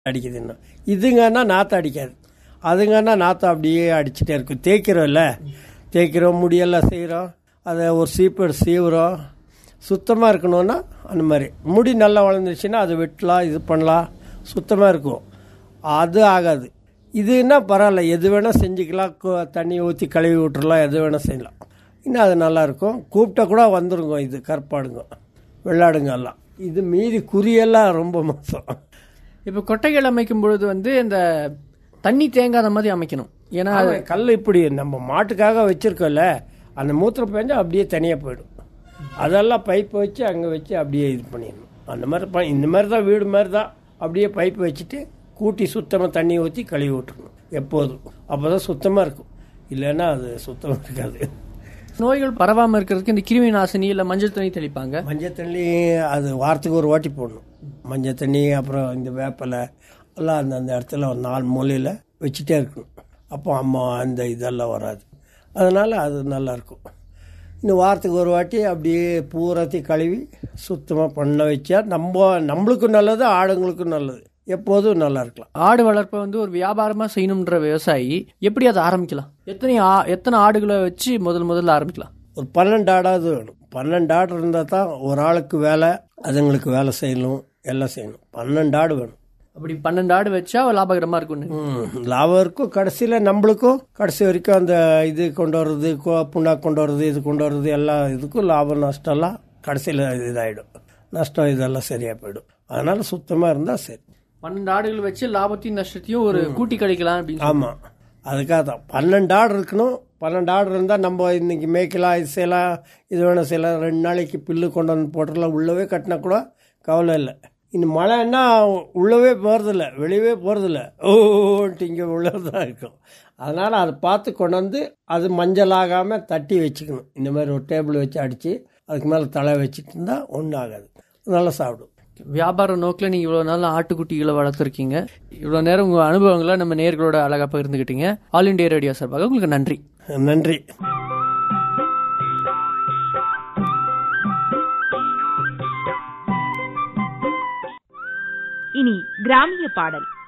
அடிக்குது இன்னும் இதுங்கன்னா நாற்று அடிக்காது அதுங்கன்னா நாற்று அப்படியே அடிச்சுட்டே இருக்கும் தேய்க்கிறோம்ல தேய்க்கிறோம் முடியெல்லாம் செய்கிறோம் அதை ஒரு சீப்பெடு சீவுறோம் சுத்தமாக இருக்கணும்னா அந்த மாதிரி முடி நல்லா வளர்ந்துருச்சுன்னா அதை வெட்டலாம் இது பண்ணலாம் சுத்தமாக இருக்கும் அது ஆகாது இதுன்னா பரவாயில்ல எது வேணால் செஞ்சுக்கலாம் கு- தண்ணி ஊற்றி கழுவி விட்டுறலாம் எது வேணால் செய்யலாம் இன்னும் அது நல்லா இருக்கும் கூப்பிட்டா கூட வந்துருங்க இது கற்பாடுங்க வெள்ளாடுங்க எல்லாம் இது மீதி குறியெல்லாம் ரொம்ப மோசம் இப்போ கொட்டைகள் அமைக்கும் பொழுது வந்து இந்த தண்ணி தேங்காத மாதிரி அமைக்கணும் ஏன்னா ஆமா, கல் இப்படி நம்ம மாட்டுக்காக வச்சிருக்கோம்ல அந்த மூத்திரம் பேஞ்சா அப்படியே தனியாக போயிடும் அதெல்லாம் பைப் வச்சு அங்கே வச்சு அப்படியே இது பண்ணிடணும் அந்த மாதிரி ப- இந்த மாதிரி தான் வீடு மாதிரி தான் அப்படியே பைப் வச்சுட்டு கூட்டி சுத்தமாக தண்ணி ஊற்றி கழுவி விட்டுறணும் எப்போதும் அப்போ தான் சுத்தமாக இருக்கும் இல்லைன்னா அது சுத்தமாக இருக்காது நோய்கள் பரவாம இருக்கிறதுக்கு இந்த கிருமி நாசினி இல்ல மஞ்சள் தண்ணி தெளிப்பாங்க மஞ்சள் தண்ணி அது வாரத்துக்கு ஒரு வாட்டி போடணும் மஞ்சள் தண்ணி அப்புறம் இந்த வேப்பலை எல்லாம் அந்த அந்த இடத்துல ஒரு நாலு மூலையில் வச்சுட்டே இருக்கணும் அப்போ அம்மா அந்த இதெல்லாம் வராது அதனால் அது நல்லா இருக்கும் இன்னும் வாரத்துக்கு ஒரு வாட்டி அப்படியே பூராத்தையும் கழுவி சுத்தமாக பண்ண வச்சா நம்ம நம்மளுக்கும் நல்லது ஆடுங்களுக்கும் நல்லது எப்போதும் நல்லா இருக்கலாம் ஆடு வளர்ப்பை வந்து ஒரு வியாபாரமா செய்யணும்ன்ற விவசாயி எப்படி அதை ஆரம்பிக்கலாம் எத்தனை ஆ- எத்தனை ஆடுகளை வச்சு முதல் முதல்ல ஆரம்பிக்கலாம் ஒரு பன்னெண்டு ஆடாவது வேணும் பன்னெண்டு ஆடு இருந்தால் தான் ஒரு ஆளுக்கு வேலை அதுங்களுக்கு வேலை செய்யணும் எல்லாம் செய்யணும் பன்னெண்டு ஆடு வேணும் அப்படி பன்னெண்டு ஆடு வச்சா லாபகரமா இருக்கும் ம், லாபம் இருக்கும் கடைசியில் நம்மளுக்கும் கடைசி வரைக்கும் அந்த இது கொண்டு வர்றது கோ- புண்ணாக்கு கொண்டு வர்றது இது கொண்டு வர்றது எல்லா இதுக்கும் லாபம் நஷ்டம்லாம் கடைசியில் இதாகிடும் நஷ்டம் இதெல்லாம் சரியாக போயிடும் அதனால சுத்தமாக இருந்தால் சரி பன்னெண்டு ஆடுகள் வச்சு லாபத்தையும் நஷ்டத்தையும் ஒரு கூட்டி கழிக்கலாம் அப்படின்னு ஆமாம் அதுக்காக தான் பன்னெண்டு ஆடு இருக்கணும் பன்னெண்டு ஆடு இருந்தால் நம்ம இன்னைக்கு மேய்க்கலாம் இது செய்யலாம் இது வேணும் செய்யலாம் ரெண்டு நாளைக்கு பில்லு கொண்டு வந்து போட்டுடலாம் உள்ளவே கட்டினா கூட கவலை இல்லை இந்த மழைன்னா உள்ளவே போகிறதில்ல வெளியவே போகிறதில்ல ஓன்ட்டு இங்கே உள்ளது தான் இருக்கும் அதனால் அதை பார்த்து கொண்டு வந்து அது மஞ்சள் ஆகாமல் தட்டி வச்சுக்கணும் இந்த மாதிரி ஒரு டேபிள் வச்சு அடித்து அதுக்கு மேலே தலை வச்சுட்டு இருந்தால் ஒன்றும் ஆகாது நல்லா சாப்பிடும் வியாபார நோக்கில் நீங்க இவ்வளவு நாள் ஆட்டுக்குட்டிகளை வளர்த்துருக்கீங்க இவ்வளவு நேரம் உங்க அனுபவங்களை நம்ம நேர்களோட அழகா பகிர்ந்துக்கிட்டீங்க ஆல் இண்டியா ரேடியோ சார்பாக உங்களுக்கு நன்றி நன்றி இனி கிராமிய பாடல்